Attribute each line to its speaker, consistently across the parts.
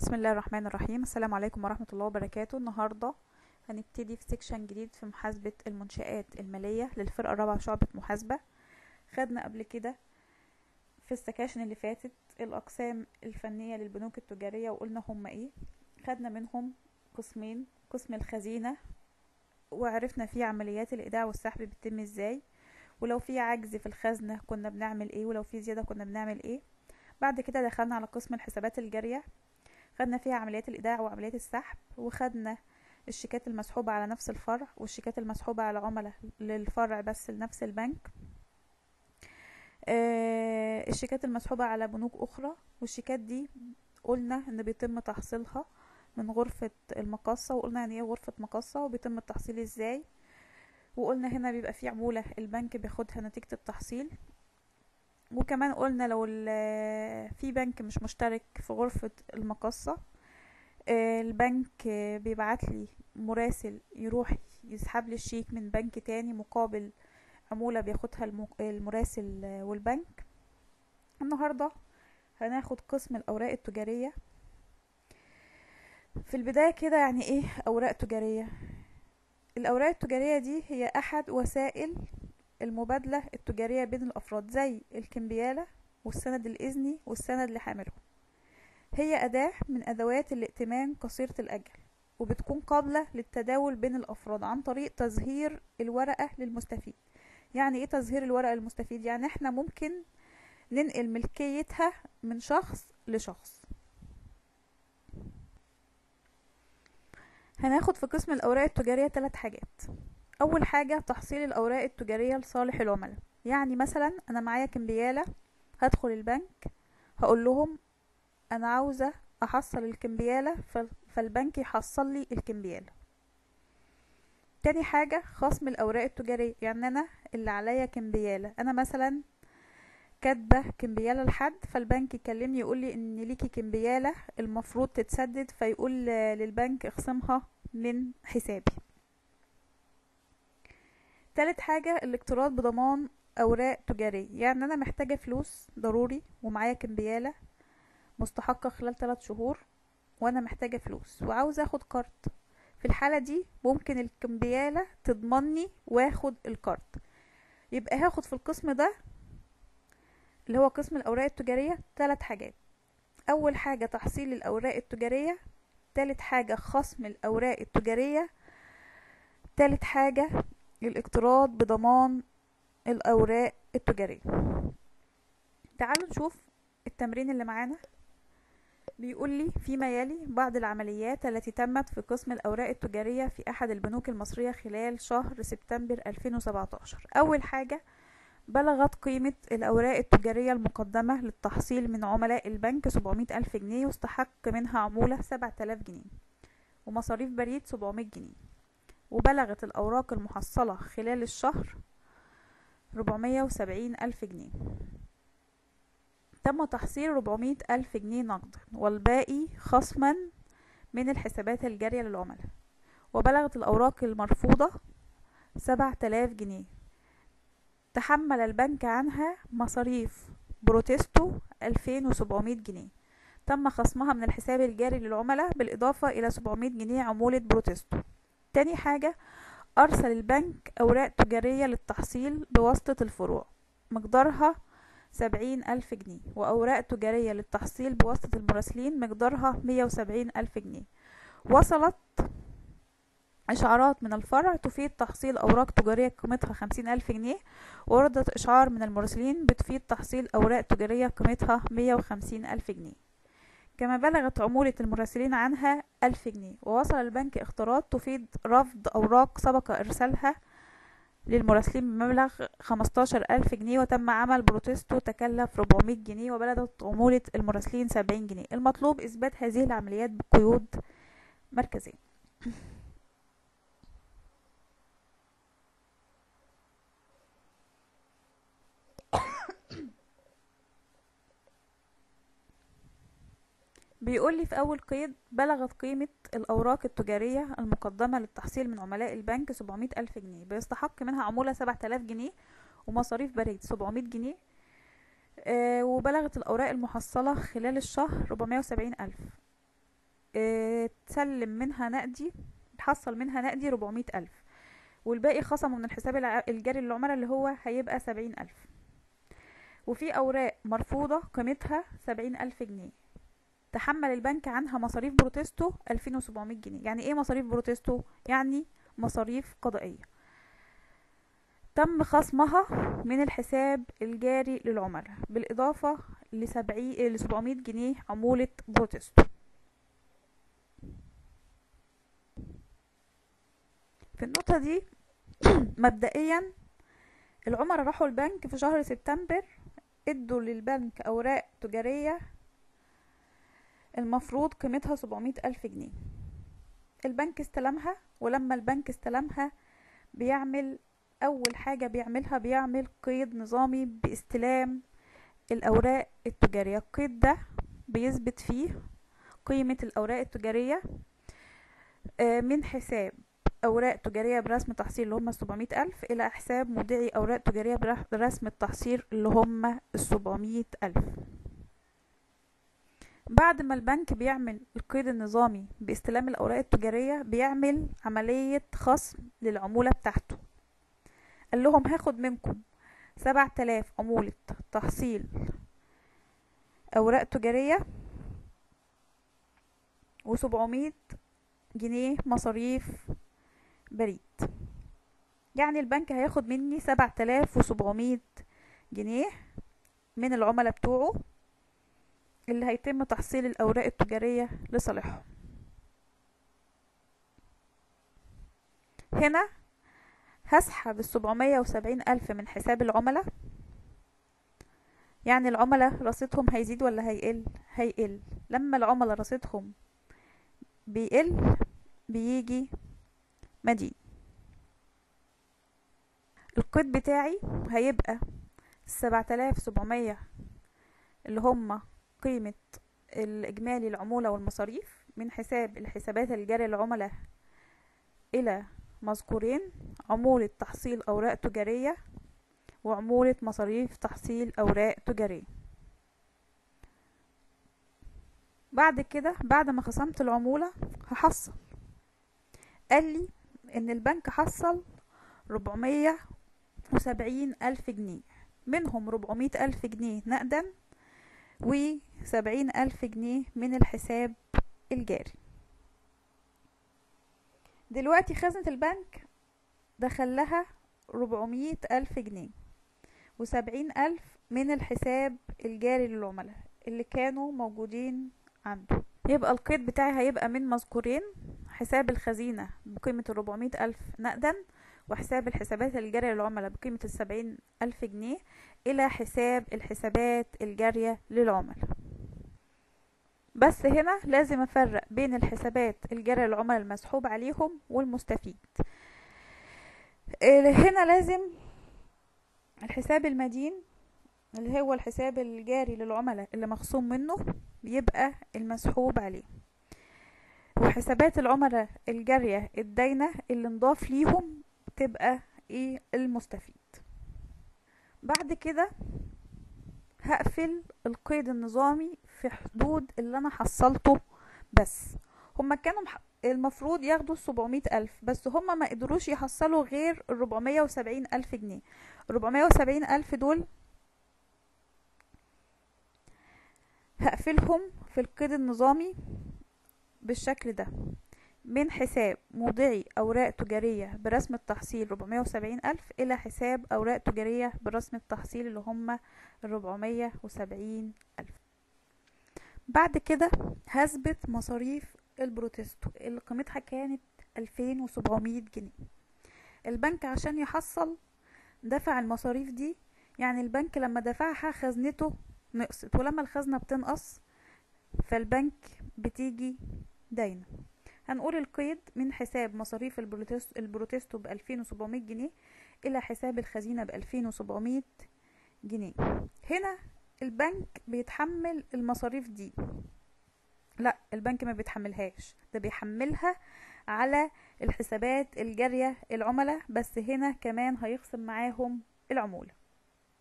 Speaker 1: بسم الله الرحمن الرحيم السلام عليكم ورحمة الله وبركاته النهاردة هنبتدي في سيكشن جديد في محاسبة المنشآت المالية للفرقة الرابعة شعبة محاسبة خدنا قبل كده في السكاشن اللي فاتت الأقسام الفنية للبنوك التجارية وقلنا هما ايه خدنا منهم قسمين قسم الخزينة وعرفنا فيه عمليات الإيداع والسحب بتتم ازاي ولو في عجز في الخزنة كنا بنعمل ايه ولو في زيادة كنا بنعمل ايه بعد كده دخلنا على قسم الحسابات الجارية خدنا فيها عمليات الإيداع وعمليات السحب وخدنا الشيكات المسحوبة على نفس الفرع والشيكات المسحوبة على عملاء للفرع بس لنفس البنك آه الشيكات المسحوبة على بنوك أخرى والشيكات دي قلنا إن بيتم تحصيلها من غرفة المقاصة وقلنا يعني ايه غرفة مقاصة وبيتم التحصيل ازاي وقلنا هنا بيبقى في عمولة البنك بياخدها نتيجة التحصيل وكمان قلنا لو في بنك مش مشترك في غرفة المقصة البنك بيبعت لي مراسل يروح يسحب لي الشيك من بنك تاني مقابل عمولة بياخدها المراسل والبنك النهاردة هناخد قسم الأوراق التجارية في البداية كده يعني ايه أوراق تجارية الأوراق التجارية دي هي أحد وسائل المبادلة التجارية بين الأفراد زي الكمبيالة والسند الإذني والسند لحامله هي أداة من أدوات الائتمان قصيرة الأجل وبتكون قابلة للتداول بين الأفراد عن طريق تظهير الورقة للمستفيد يعني ايه تظهير الورقة للمستفيد يعني احنا ممكن ننقل ملكيتها من شخص لشخص هناخد في قسم الأوراق التجارية ثلاث حاجات اول حاجة تحصيل الاوراق التجارية لصالح العملاء يعني مثلا انا معايا كمبيالة هدخل البنك هقول لهم انا عاوزة احصل الكمبيالة فالبنك يحصل لي الكمبيالة تاني حاجة خصم الاوراق التجارية يعني انا اللي عليا كمبيالة انا مثلا كاتبة كمبيالة لحد فالبنك يكلمني يقول لي ان ليكي كمبيالة المفروض تتسدد فيقول للبنك اخصمها من حسابي تالت حاجة الاقتراض بضمان أوراق تجارية يعني أنا محتاجة فلوس ضروري ومعايا كمبيالة مستحقة خلال ثلاث شهور وأنا محتاجة فلوس وعاوزة أخد كارت في الحالة دي ممكن الكمبيالة تضمني واخد الكارت يبقى هاخد في القسم ده اللي هو قسم الأوراق التجارية ثلاث حاجات أول حاجة تحصيل الأوراق التجارية تالت حاجة خصم الأوراق التجارية تالت حاجة الاقتراض بضمان الأوراق التجارية تعالوا نشوف التمرين اللي معانا بيقول لي فيما يلي بعض العمليات التي تمت في قسم الأوراق التجارية في أحد البنوك المصرية خلال شهر سبتمبر 2017 أول حاجة بلغت قيمة الأوراق التجارية المقدمة للتحصيل من عملاء البنك 700 ألف جنيه واستحق منها عمولة 7000 جنيه ومصاريف بريد 700 جنيه وبلغت الأوراق المحصلة خلال الشهر 470 ألف جنيه تم تحصيل 400 ألف جنيه نقدا والباقي خصما من الحسابات الجارية للعملاء وبلغت الأوراق المرفوضة 7000 جنيه تحمل البنك عنها مصاريف بروتستو 2700 جنيه تم خصمها من الحساب الجاري للعملاء بالإضافة إلى 700 جنيه عمولة بروتستو تاني حاجة أرسل البنك أوراق تجارية للتحصيل بواسطة الفروع مقدارها سبعين ألف جنيه وأوراق تجارية للتحصيل بواسطة المراسلين مقدارها مية وسبعين ألف جنيه وصلت إشعارات من الفرع تفيد تحصيل أوراق تجارية قيمتها خمسين ألف جنيه وردت إشعار من المراسلين بتفيد تحصيل أوراق تجارية قيمتها مية وخمسين ألف جنيه كما بلغت عمولة المراسلين عنها ألف جنيه ووصل البنك اختراض تفيد رفض أوراق سبق إرسالها للمراسلين بمبلغ خمستاشر ألف جنيه وتم عمل بروتستو تكلف ربعمية جنيه وبلغت عمولة المراسلين سبعين جنيه المطلوب إثبات هذه العمليات بقيود مركزية بيقول لي في أول قيد بلغت قيمة الأوراق التجارية المقدمة للتحصيل من عملاء البنك 700 ألف جنيه بيستحق منها عمولة 7000 جنيه ومصاريف بريد 700 جنيه آه وبلغت الأوراق المحصلة خلال الشهر 470 ألف اه تسلم منها نقدي تحصل منها نقدي 400 ألف والباقي خصمه من الحساب الع- الجاري للعملاء اللي هو هيبقى 70 ألف وفي أوراق مرفوضة قيمتها 70 ألف جنيه تحمل البنك عنها مصاريف بروتستو 2700 جنيه يعني ايه مصاريف بروتستو يعني مصاريف قضائية تم خصمها من الحساب الجاري للعملاء بالإضافة لسبعي ل 700 جنيه عمولة بروتستو في النقطة دي مبدئيا العملاء راحوا البنك في شهر سبتمبر ادوا للبنك أوراق تجارية المفروض قيمتها 700 ألف جنيه البنك استلمها ولما البنك استلمها بيعمل أول حاجة بيعملها بيعمل قيد نظامي باستلام الأوراق التجارية القيد ده بيثبت فيه قيمة الأوراق التجارية آه، من حساب أوراق تجارية برسم تحصيل اللي هم السبعمية ألف إلى حساب مودعي أوراق تجارية برح- برسم التحصيل اللي هم السبعمية ألف بعد ما البنك بيعمل القيد النظامي باستلام الأوراق التجارية بيعمل عملية خصم للعمولة بتاعته قال لهم هاخد منكم سبعة آلاف عمولة تحصيل أوراق تجارية وسبعمية جنيه مصاريف بريد يعني البنك هياخد مني سبعة آلاف وسبعمية جنيه من العملاء بتوعه اللي هيتم تحصيل الأوراق التجارية لصالحهم هنا هسحب السبعمية وسبعين ألف من حساب العملاء يعني العملاء رصيدهم هيزيد ولا هيقل هيقل لما العملاء رصيدهم بيقل بيجي مدين القيد بتاعي هيبقى السبعة آلاف سبعمية اللي هم قيمة الإجمالي العمولة والمصاريف من حساب الحسابات الجارية للعملاء إلى مذكورين عمولة تحصيل أوراق تجارية وعمولة مصاريف تحصيل أوراق تجارية بعد كده بعد ما خصمت العمولة هحصل قال لي إن البنك حصل ربعمية وسبعين ألف جنيه منهم ربعمية ألف جنيه نقدا وسبعين ألف جنيه من الحساب الجاري دلوقتي خزنة البنك دخلها ربعمية ألف جنيه وسبعين ألف من الحساب الجاري للعملاء اللي كانوا موجودين عنده يبقى القيد بتاعي هيبقى من مذكورين حساب الخزينة بقيمة الربعمية ألف نقدا وحساب الحسابات الجارية للعملاء بقيمة السبعين ألف جنيه إلى حساب الحسابات الجارية للعملاء بس هنا لازم أفرق بين الحسابات الجارية للعملاء المسحوب عليهم والمستفيد آه، هنا لازم الحساب المدين اللي هو الحساب الجاري للعملاء اللي مخصوم منه بيبقى المسحوب عليه وحسابات العملاء الجارية الداينة اللي نضاف ليهم تبقى ايه المستفيد بعد كده هقفل القيد النظامي في حدود اللي انا حصلته بس هما كانوا مح... المفروض ياخدوا السبعمية ألف بس هما ما قدروش يحصلوا غير الربعمية وسبعين ألف جنيه الربعمية وسبعين ألف دول هقفلهم في القيد النظامي بالشكل ده من حساب مودعي أوراق تجارية برسم التحصيل 470 ألف إلى حساب أوراق تجارية برسم التحصيل اللي هم 470 ألف بعد كده هثبت مصاريف البروتستو اللي قيمتها كانت 2700 جنيه البنك عشان يحصل دفع المصاريف دي يعني البنك لما دفعها خزنته نقصت ولما الخزنة بتنقص فالبنك بتيجي داينة هنقول القيد من حساب مصاريف البروتست البروتستو ب 2700 جنيه إلى حساب الخزينة ب 2700 جنيه هنا البنك بيتحمل المصاريف دي لا البنك ما بيتحملهاش ده بيحملها على الحسابات الجارية العملاء بس هنا كمان هيخصم معاهم العمولة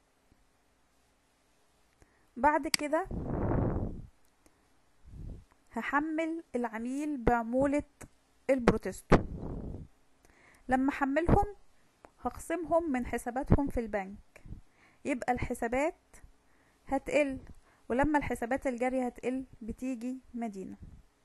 Speaker 1: بعد كده هحمل العميل بعمولة البروتستو لما احملهم هخصمهم من حساباتهم في البنك يبقى الحسابات هتقل ولما الحسابات الجارية هتقل بتيجي مدينة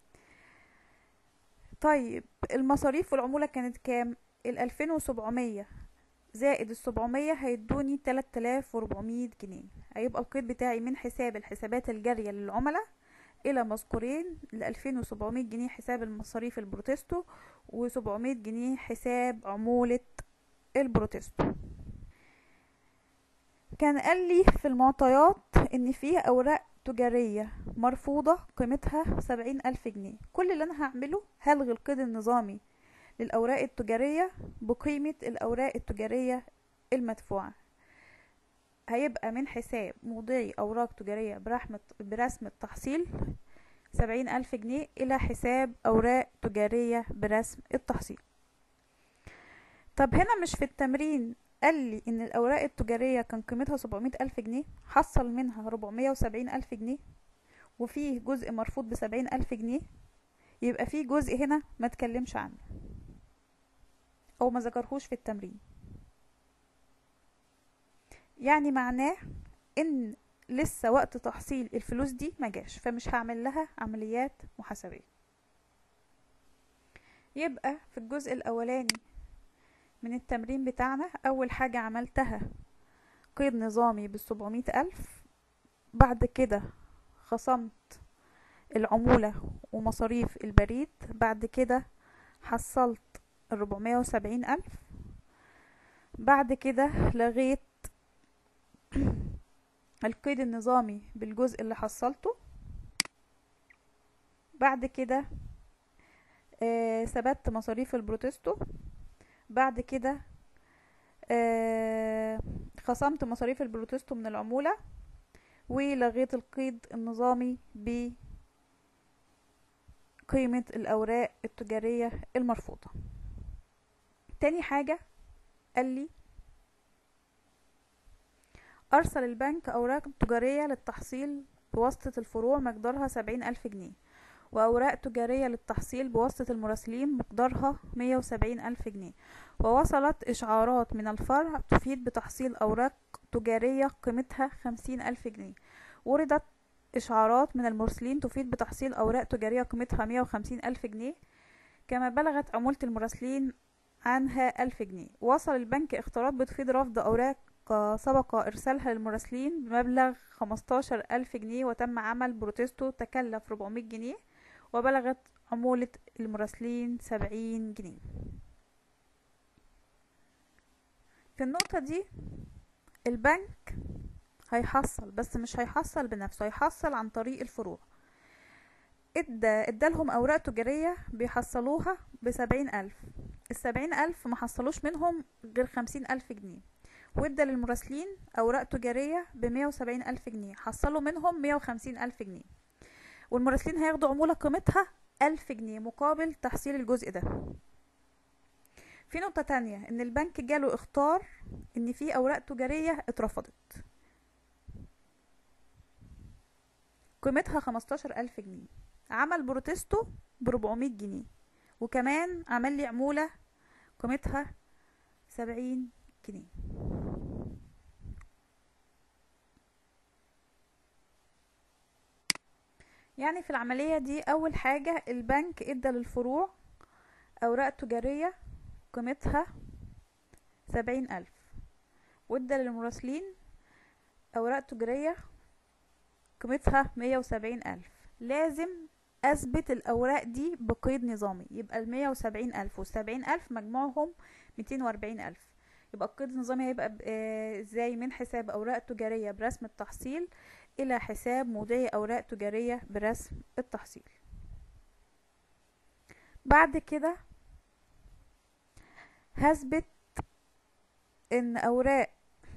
Speaker 1: طيب المصاريف والعمولة كانت كام الألفين وسبعمية زائد السبعمية هيدوني تلات آلاف وربعمية جنيه هيبقى القيد بتاعي من حساب الحسابات الجارية للعملاء إلى مذكورين لألفين وسبعمية جنيه حساب المصاريف البروتستو وسبعمية جنيه حساب عمولة البروتستو كان قال لي في المعطيات ان فيه اوراق تجارية مرفوضة قيمتها سبعين الف جنيه كل اللي انا هعمله هلغي القيد النظامي للاوراق التجارية بقيمة الاوراق التجارية المدفوعة هيبقى من حساب مضيعي اوراق تجارية برحمة برسم التحصيل سبعين الف جنيه الى حساب اوراق تجارية برسم التحصيل طب هنا مش في التمرين قال لي ان الاوراق التجارية كان قيمتها سبعمية الف جنيه حصل منها ربعمية وسبعين الف جنيه وفيه جزء مرفوض بسبعين الف جنيه يبقى فيه جزء هنا ما تكلمش عنه او ما ذكرهوش في التمرين يعني معناه ان لسه وقت تحصيل الفلوس دي ما جاش فمش هعمل لها عمليات محاسبية يبقى في الجزء الاولاني من التمرين بتاعنا اول حاجة عملتها قيد نظامي بالسبعمية الف بعد كده خصمت العمولة ومصاريف البريد بعد كده حصلت الربعمية وسبعين الف بعد كده لغيت القيد النظامي بالجزء اللي حصلته بعد كده آه ثبت مصاريف البروتستو بعد كده آه خصمت مصاريف البروتستو من العمولة ولغيت القيد النظامي بقيمة الأوراق التجارية المرفوضة تاني حاجة قال لي أرسل البنك أوراق تجارية للتحصيل بواسطة الفروع مقدارها سبعين ألف جنيه وأوراق تجارية للتحصيل بواسطة المراسلين مقدارها مية وسبعين ألف جنيه ووصلت إشعارات من الفرع تفيد بتحصيل أوراق تجارية قيمتها خمسين ألف جنيه وردت إشعارات من المرسلين تفيد بتحصيل أوراق تجارية قيمتها مية وخمسين ألف جنيه كما بلغت عمولة المراسلين عنها ألف جنيه وصل البنك اختارات بتفيد رفض أوراق سبق إرسالها للمراسلين بمبلغ خمستاشر ألف جنيه وتم عمل بروتستو تكلف ربعمية جنيه وبلغت عمولة المراسلين سبعين جنيه في النقطة دي البنك هيحصل بس مش هيحصل بنفسه هيحصل عن طريق الفروع ادى ادالهم اوراق تجارية بيحصلوها بسبعين الف السبعين الف ما حصلوش منهم غير خمسين الف جنيه وادى للمراسلين اوراق تجارية بمية وسبعين الف جنيه حصلوا منهم مية وخمسين الف جنيه والمراسلين هياخدوا عمولة قيمتها ألف جنيه مقابل تحصيل الجزء ده في نقطة تانية ان البنك جاله اختار ان في اوراق تجارية اترفضت قيمتها خمستاشر ألف جنيه عمل بروتستو بربعمية جنيه وكمان عمل لي عمولة قيمتها سبعين جنيه يعني في العملية دي أول حاجة البنك ادى للفروع أوراق تجارية قيمتها سبعين ألف وادى للمراسلين أوراق تجارية قيمتها مية وسبعين ألف لازم أثبت الأوراق دي بقيد نظامي يبقى المية وسبعين ألف والسبعين ألف مجموعهم ميتين وأربعين ألف يبقى القيد النظامي هيبقى ازاي من حساب أوراق تجارية برسم التحصيل إلى حساب مضي أوراق تجارية برسم التحصيل بعد كده هثبت ان اوراق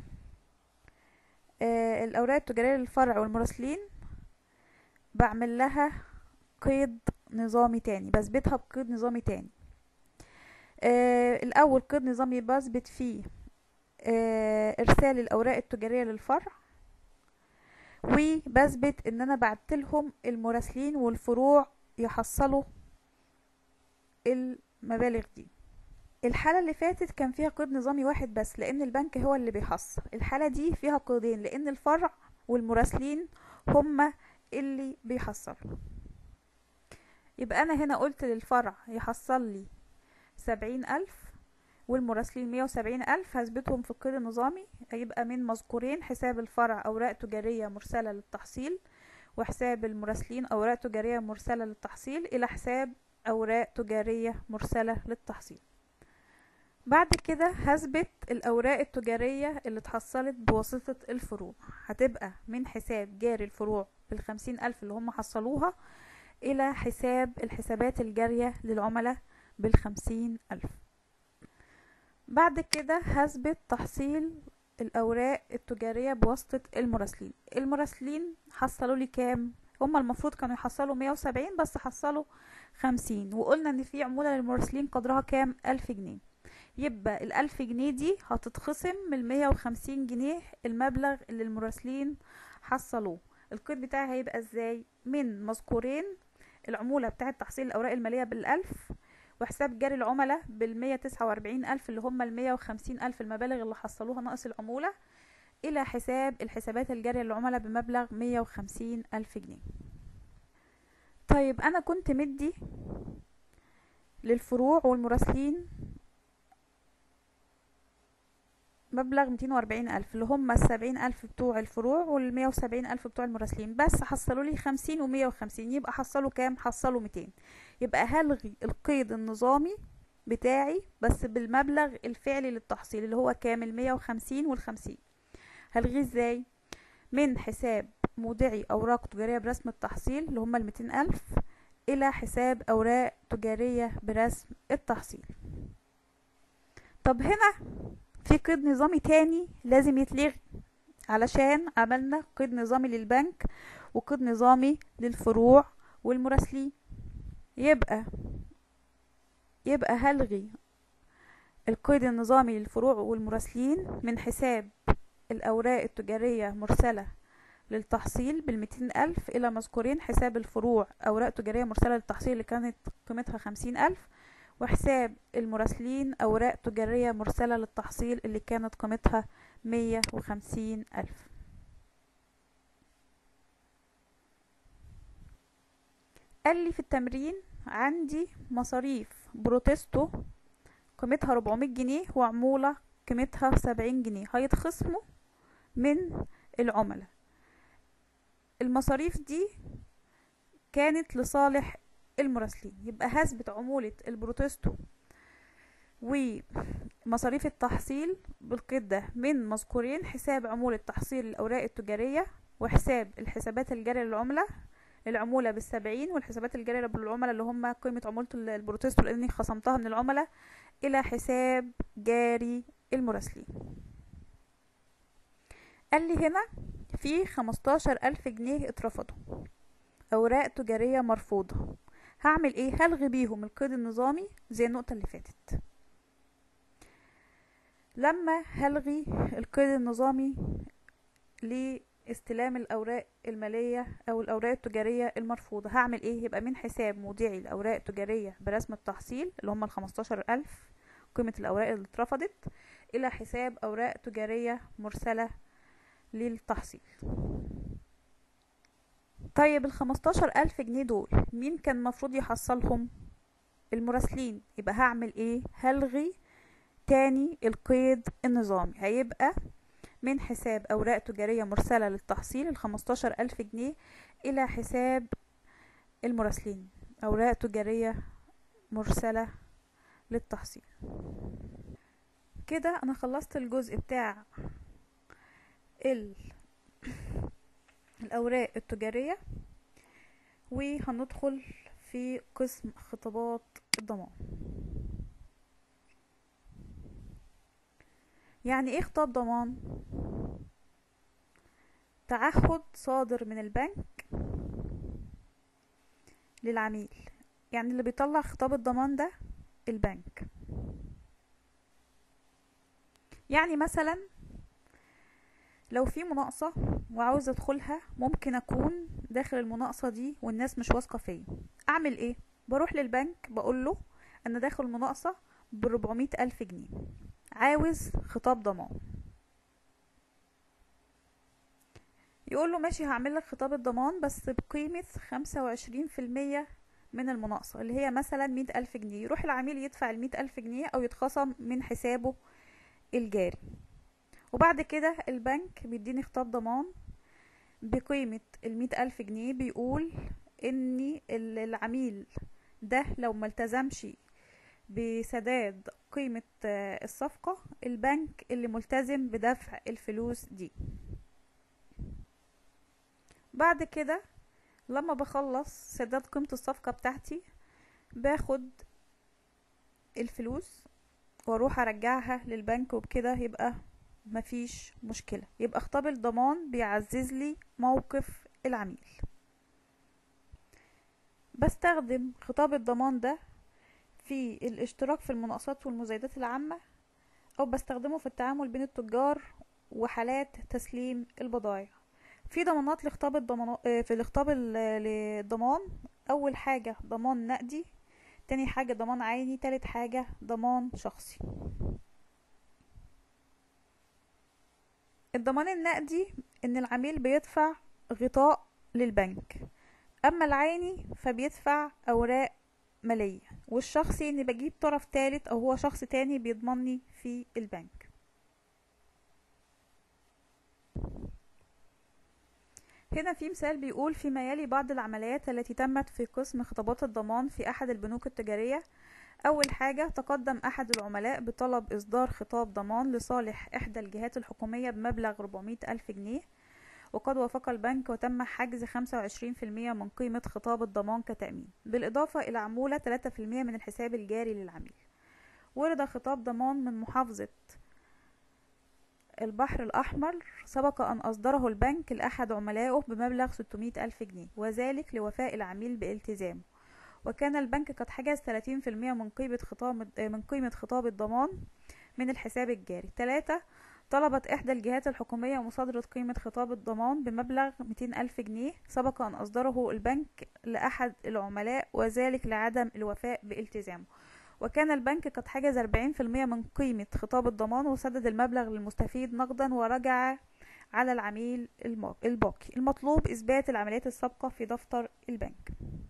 Speaker 1: آه الاوراق التجاريه للفرع والمراسلين بعمل لها قيد نظامي تاني بثبتها بقيد نظامي تاني آه الاول قيد نظامي بثبت فيه آه ارسال الاوراق التجاريه للفرع وبثبت ان انا بعت لهم المراسلين والفروع يحصلوا المبالغ دي الحالة اللي فاتت كان فيها قيد نظامي واحد بس لأن البنك هو اللي بيحصل الحالة دي فيها قيدين لأن الفرع والمراسلين هما اللي بيحصلوا يبقى أنا هنا قلت للفرع يحصل لي سبعين ألف والمراسلين مية وسبعين ألف هثبتهم في القيد النظامي هيبقى من مذكورين حساب الفرع أوراق تجارية مرسلة للتحصيل وحساب المراسلين أوراق تجارية مرسلة للتحصيل إلى حساب أوراق تجارية مرسلة للتحصيل بعد كده هثبت الأوراق التجارية اللي اتحصلت بواسطة الفروع هتبقى من حساب جاري الفروع بالخمسين ألف اللي هم حصلوها إلى حساب الحسابات الجارية للعملاء بالخمسين ألف بعد كده هثبت تحصيل الأوراق التجارية بواسطة المراسلين المراسلين حصلوا لي كام هما المفروض كانوا يحصلوا مية وسبعين بس حصلوا خمسين وقلنا ان في عمولة للمراسلين قدرها كام ألف جنيه يبقى الألف جنيه دي هتتخصم من المية وخمسين جنيه المبلغ اللي المراسلين حصلوه القيد بتاعي هيبقى ازاي من مذكورين العمولة بتاعة تحصيل الأوراق المالية بالألف وحساب جاري العملاء بالمية تسعة وأربعين ألف اللي هم المية وخمسين ألف المبالغ اللي حصلوها ناقص العمولة إلى حساب الحسابات الجارية للعملاء بمبلغ مية وخمسين ألف جنيه طيب أنا كنت مدي للفروع والمراسلين مبلغ ميتين وأربعين ألف اللي هم السبعين ألف بتوع الفروع والمية وسبعين ألف بتوع المراسلين بس حصلوا لي خمسين ومية وخمسين يبقى حصلوا كام حصلوا ميتين يبقى هلغي القيد النظامي بتاعي بس بالمبلغ الفعلي للتحصيل اللي هو كام المية وخمسين والخمسين هلغيه ازاي من حساب مودعي أوراق تجارية برسم التحصيل اللي هم الميتين ألف إلى حساب أوراق تجارية برسم التحصيل طب هنا في قيد نظامي تاني لازم يتلغي علشان عملنا قيد نظامي للبنك وقيد نظامي للفروع والمراسلين يبقى يبقى هلغي القيد النظامي للفروع والمراسلين من حساب الأوراق التجارية مرسلة للتحصيل بالميتين ألف إلى مذكورين حساب الفروع أوراق تجارية مرسلة للتحصيل اللي كانت قيمتها خمسين ألف وحساب المراسلين أوراق تجارية مرسلة للتحصيل اللي كانت قيمتها مية وخمسين ألف قال لي في التمرين عندي مصاريف بروتستو قيمتها 400 جنيه وعمولة قيمتها 70 جنيه هيتخصموا من العملاء المصاريف دي كانت لصالح المراسلين يبقى هثبت عمولة البروتستو ومصاريف التحصيل بالقيد ده من مذكورين حساب عمولة تحصيل الأوراق التجارية وحساب الحسابات الجارية للعملة العمولة بالسبعين والحسابات الجارية للعملاء اللي هم قيمة عمولة البروتستو لأني خصمتها من العملاء إلى حساب جاري المراسلين قال لي هنا في خمستاشر ألف جنيه اترفضوا أوراق تجارية مرفوضة هعمل ايه هلغي بيهم القيد النظامي زي النقطة اللي فاتت لما هلغي القيد النظامي لاستلام الأوراق المالية أو الأوراق التجارية المرفوضة هعمل ايه يبقى من حساب مودعي الأوراق التجارية برسم التحصيل اللي هم الخمستاشر ألف قيمة الأوراق اللي اترفضت إلى حساب أوراق تجارية مرسلة للتحصيل طيب الخمستاشر ألف جنيه دول مين كان المفروض يحصلهم المراسلين يبقى هعمل ايه هلغي تاني القيد النظامي هيبقى من حساب أوراق تجارية مرسلة للتحصيل الخمستاشر ألف جنيه إلى حساب المراسلين أوراق تجارية مرسلة للتحصيل كده أنا خلصت الجزء بتاع ال الأوراق التجارية وهندخل في قسم خطابات الضمان يعني ايه خطاب ضمان تعهد صادر من البنك للعميل يعني اللي بيطلع خطاب الضمان ده البنك يعني مثلا لو في مناقصة وعاوزة ادخلها ممكن اكون داخل المناقصة دي والناس مش واثقة فيا اعمل ايه بروح للبنك بقول له انا داخل مناقصة بربعمية الف جنيه عاوز خطاب ضمان يقول له ماشي هعمل لك خطاب الضمان بس بقيمة خمسة وعشرين في المية من المناقصة اللي هي مثلا مية ألف جنيه يروح العميل يدفع المية ألف جنيه أو يتخصم من حسابه الجاري وبعد كده البنك بيديني خطاب ضمان بقيمة المية ألف جنيه بيقول ان العميل ده لو ملتزمش بسداد قيمة الصفقة البنك اللي ملتزم بدفع الفلوس دي بعد كده لما بخلص سداد قيمة الصفقة بتاعتي باخد الفلوس واروح ارجعها للبنك وبكده يبقى مفيش مشكلة يبقى خطاب الضمان بيعزز لي موقف العميل بستخدم خطاب الضمان ده في الاشتراك في المناقصات والمزايدات العامة او بستخدمه في التعامل بين التجار وحالات تسليم البضائع في ضمانات لخطاب الضمان في الخطاب للضمان اول حاجة ضمان نقدي تاني حاجة ضمان عيني تالت حاجة ضمان شخصي الضمان النقدي ان العميل بيدفع غطاء للبنك اما العيني فبيدفع اوراق مالية والشخصي اني بجيب طرف تالت او هو شخص تاني بيضمني في البنك هنا في مثال بيقول فيما يلي بعض العمليات التي تمت في قسم خطابات الضمان في أحد البنوك التجارية أول حاجة تقدم أحد العملاء بطلب إصدار خطاب ضمان لصالح إحدى الجهات الحكومية بمبلغ 400 ألف جنيه وقد وافق البنك وتم حجز 25% من قيمة خطاب الضمان كتأمين بالإضافة إلى عمولة 3% من الحساب الجاري للعميل ورد خطاب ضمان من محافظة البحر الأحمر سبق أن أصدره البنك لأحد عملائه بمبلغ 600 ألف جنيه وذلك لوفاء العميل بالتزامه وكان البنك قد حجز 30% من قيمة خطاب من قيمة خطاب الضمان من الحساب الجاري ثلاثة طلبت إحدى الجهات الحكومية مصادرة قيمة خطاب الضمان بمبلغ 200 ألف جنيه سبق أن أصدره البنك لأحد العملاء وذلك لعدم الوفاء بالتزامه وكان البنك قد حجز 40% من قيمة خطاب الضمان وسدد المبلغ للمستفيد نقدا ورجع على العميل الباقي المطلوب إثبات العمليات السابقة في دفتر البنك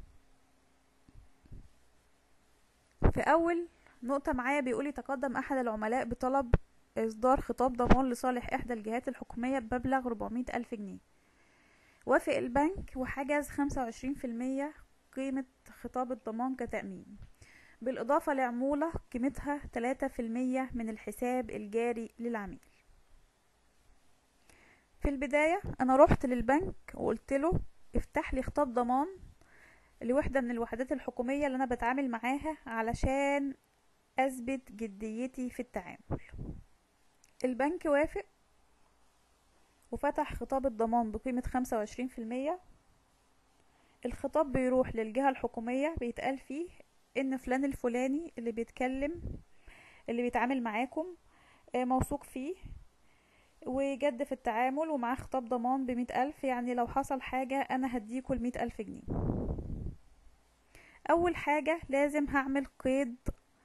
Speaker 1: في أول نقطة معايا بيقولي تقدم أحد العملاء بطلب إصدار خطاب ضمان لصالح إحدى الجهات الحكومية بمبلغ 400 ألف جنيه وافق البنك وحجز 25% قيمة خطاب الضمان كتأمين بالإضافة لعمولة قيمتها 3% من الحساب الجاري للعميل في البداية أنا رحت للبنك وقلت له افتح لي خطاب ضمان لوحدة من الوحدات الحكومية اللي أنا بتعامل معاها علشان أثبت جديتي في التعامل البنك وافق وفتح خطاب الضمان بقيمة خمسة وعشرين في المية الخطاب بيروح للجهة الحكومية بيتقال فيه ان فلان الفلاني اللي بيتكلم اللي بيتعامل معاكم موثوق فيه وجد في التعامل ومعاه خطاب ضمان بمئة ألف يعني لو حصل حاجة أنا هديكوا المئة ألف جنيه أول حاجة لازم هعمل قيد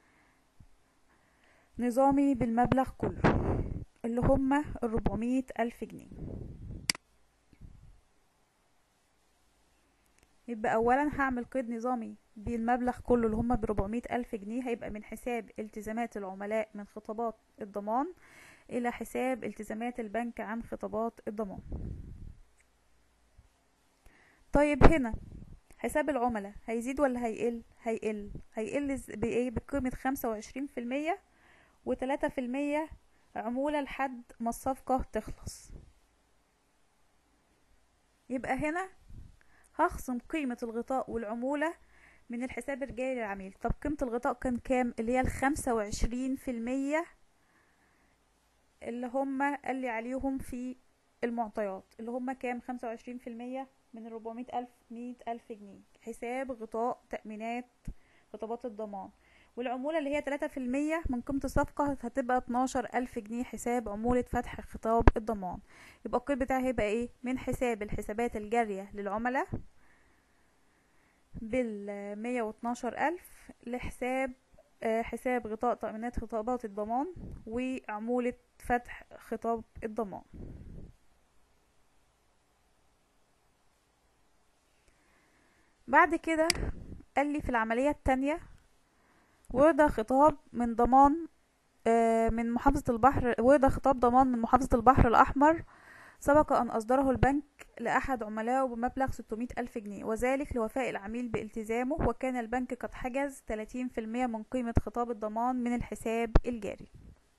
Speaker 1: نظامي بالمبلغ كله اللي هما الربعمية ألف جنيه يبقى أولا هعمل قيد نظامي بالمبلغ كله اللي هما بربعمية ألف جنيه هيبقى من حساب التزامات العملاء من خطابات الضمان إلى حساب التزامات البنك عن خطابات الضمان طيب هنا حساب العملاء هيزيد ولا هيقل هيقل هيقل بايه بقيمة خمسة وعشرين في المية وتلاتة في المية عمولة لحد ما الصفقة تخلص يبقى هنا هخصم قيمة الغطاء والعمولة من الحساب الجاري للعميل طب قيمة الغطاء كان كام اللي هي الخمسة وعشرين في المية اللي هم قال لي عليهم في المعطيات اللي هم كام خمسة وعشرين في المية من الربعمية ألف مية ألف جنيه حساب غطاء تأمينات خطابات الضمان والعمولة اللي هي تلاتة في المية من قيمة الصفقة هتبقى اتناشر ألف جنيه حساب عمولة فتح خطاب الضمان يبقى القيد بتاعي هيبقى ايه من حساب الحسابات الجارية للعملاء بالمية واتناشر ألف لحساب آه، حساب غطاء تأمينات خطابات الضمان وعمولة فتح خطاب الضمان بعد كده قال لي في العملية التانية وضع خطاب من ضمان آه، من محافظة البحر وضع خطاب ضمان من محافظة البحر الأحمر سبق أن أصدره البنك لأحد عملائه بمبلغ 600 ألف جنيه وذلك لوفاء العميل بالتزامه وكان البنك قد حجز 30% من قيمة خطاب الضمان من الحساب الجاري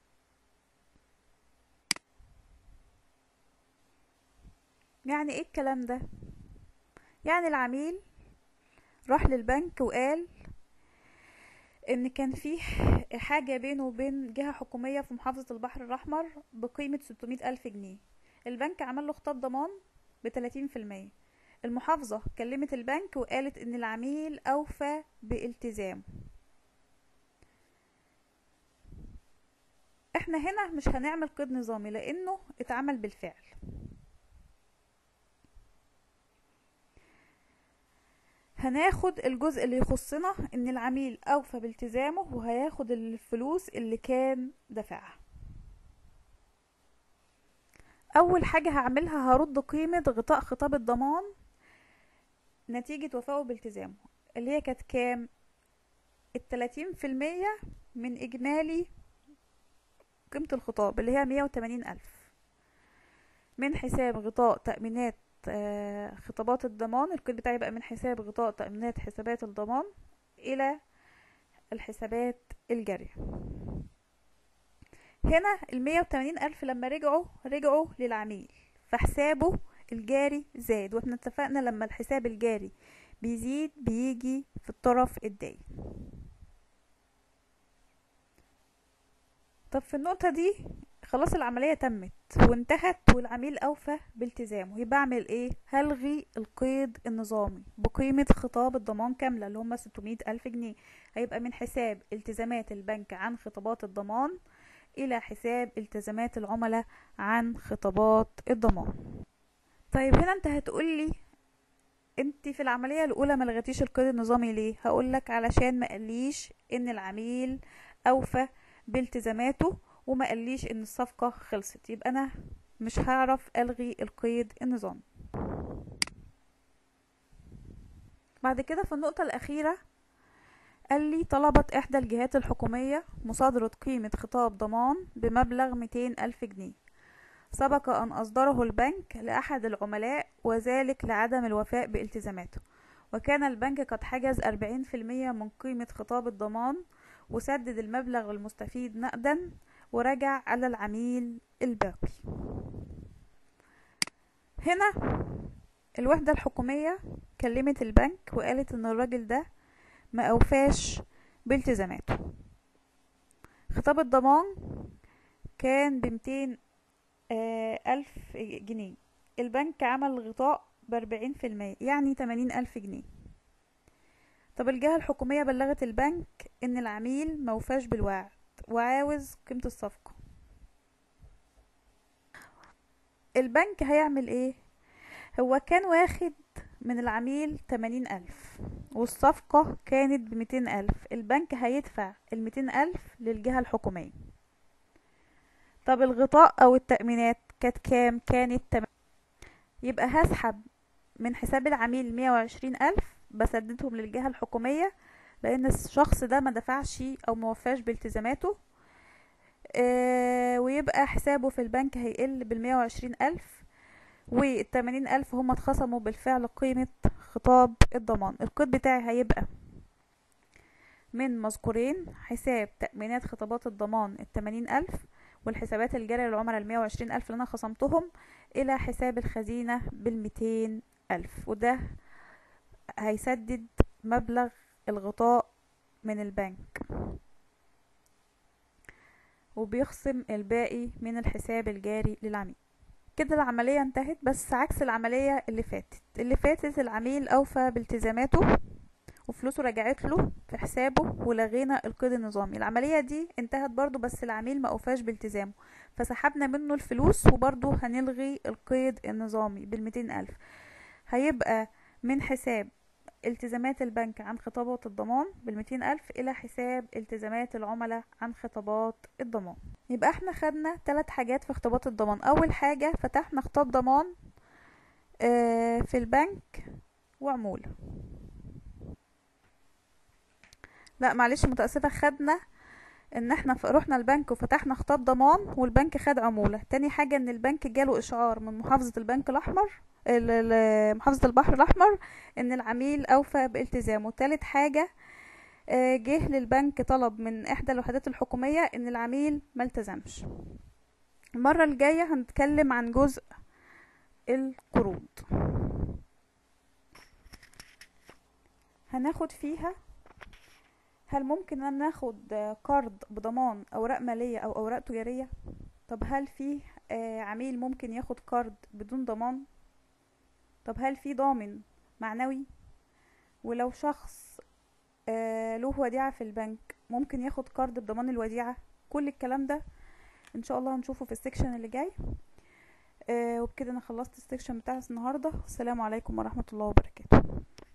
Speaker 1: يعني ايه الكلام ده يعني العميل راح للبنك وقال ان كان في حاجة بينه وبين جهة حكومية في محافظة البحر الأحمر بقيمة 600 ألف جنيه البنك عمل له خطاب ضمان بتلاتين في المية المحافظة كلمت البنك وقالت ان العميل اوفى بالتزامه احنا هنا مش هنعمل قيد نظامي لانه اتعمل بالفعل هناخد الجزء اللي يخصنا ان العميل اوفى بالتزامه وهياخد الفلوس اللي كان دفعها اول حاجة هعملها هرد قيمة غطاء خطاب الضمان نتيجة وفائه بالتزامه اللي هي كانت كام التلاتين في المية من اجمالي قيمة الخطاب اللي هي مية وتمانين الف من حساب غطاء تأمينات آه، خطابات الضمان القيد بتاعي بقى من حساب غطاء تأمينات حسابات الضمان إلى الحسابات الجارية هنا المية وتمانين ألف لما رجعوا رجعوا للعميل فحسابه الجاري زاد واحنا اتفقنا لما الحساب الجاري بيزيد بيجي في الطرف الداين طب في النقطة دي خلاص العملية تمت وانتهت والعميل أوفى بالتزامه يبقى أعمل إيه؟ هلغي القيد النظامي بقيمة خطاب الضمان كاملة اللي هما 600 ألف جنيه هيبقى من حساب التزامات البنك عن خطابات الضمان إلى حساب التزامات العملاء عن خطابات الضمان طيب هنا انت هتقولي انت في العملية الأولى ما لغيتيش القيد النظامي ليه؟ هقولك علشان ما قاليش ان العميل أوفى بالتزاماته وما قاليش ان الصفقة خلصت يبقى انا مش هعرف الغي القيد النظامي بعد كده في النقطة الأخيرة قال لي طلبت إحدى الجهات الحكومية مصادرة قيمة خطاب ضمان بمبلغ 200 ألف جنيه سبق أن أصدره البنك لأحد العملاء وذلك لعدم الوفاء بالتزاماته وكان البنك قد حجز 40% من قيمة خطاب الضمان وسدد المبلغ المستفيد نقدا ورجع على العميل الباقي هنا الوحدة الحكومية كلمت البنك وقالت ان الراجل ده ما اوفاش بالتزاماته خطاب الضمان كان بمتين ألف جنيه البنك عمل غطاء بأربعين في المية يعني تمانين ألف جنيه طب الجهة الحكومية بلغت البنك ان العميل موفاش بالوعد وعاوز قيمة الصفقة البنك هيعمل ايه هو كان واخد من العميل تمانين ألف والصفقة كانت بميتين ألف البنك هيدفع الميتين ألف للجهة الحكومية طب الغطاء أو التأمينات كانت كام كانت تم... يبقى هسحب من حساب العميل مية وعشرين ألف بسددهم للجهة الحكومية لأن الشخص ده ما دفعش أو موفاش بالتزاماته آه ويبقى حسابه في البنك هيقل بالمية وعشرين ألف والتمانين ألف هما اتخصموا بالفعل قيمة خطاب الضمان القيد بتاعي هيبقى من مذكورين حساب تأمينات خطابات الضمان التمانين ألف والحسابات الجارية للعملاء المية وعشرين ألف اللي أنا خصمتهم إلى حساب الخزينة بالميتين ألف وده هيسدد مبلغ الغطاء من البنك وبيخصم الباقي من الحساب الجاري للعميل كده العملية انتهت بس عكس العملية اللي فاتت اللي فاتت العميل أوفى بالتزاماته وفلوسه رجعت له في حسابه ولغينا القيد النظامي العملية دي انتهت برضو بس العميل ما اوفاش بالتزامه فسحبنا منه الفلوس وبرضو هنلغي القيد النظامي بالميتين ألف هيبقى من حساب التزامات البنك عن خطابات الضمان بالميتين ألف إلى حساب التزامات العملاء عن خطابات الضمان يبقى احنا خدنا ثلاث حاجات في خطابات الضمان أول حاجة فتحنا خطاب ضمان آه، في البنك وعمولة لا معلش متأسفة خدنا ان احنا ف- رحنا البنك وفتحنا خطاب ضمان والبنك خد عمولة تاني حاجة ان البنك جاله اشعار من محافظة البنك الاحمر ال- ال- محافظة البحر الاحمر ان العميل اوفى بالتزامه تالت حاجة آه، جه للبنك طلب من احدى الوحدات الحكومية ان العميل ملتزمش المرة الجاية هنتكلم عن جزء القروض هناخد فيها هل ممكن ان ناخد آه، قرض بضمان اوراق مالية او اوراق تجارية طب هل في آه، عميل ممكن ياخد قرض بدون ضمان طب هل في ضامن معنوي ولو شخص آه، له وديعة في البنك ممكن ياخد قرض بضمان الوديعة كل الكلام ده ان شاء الله هنشوفه في السكشن اللي جاي آه، وبكده انا خلصت السكشن بتاع النهارده السلام عليكم ورحمة الله وبركاته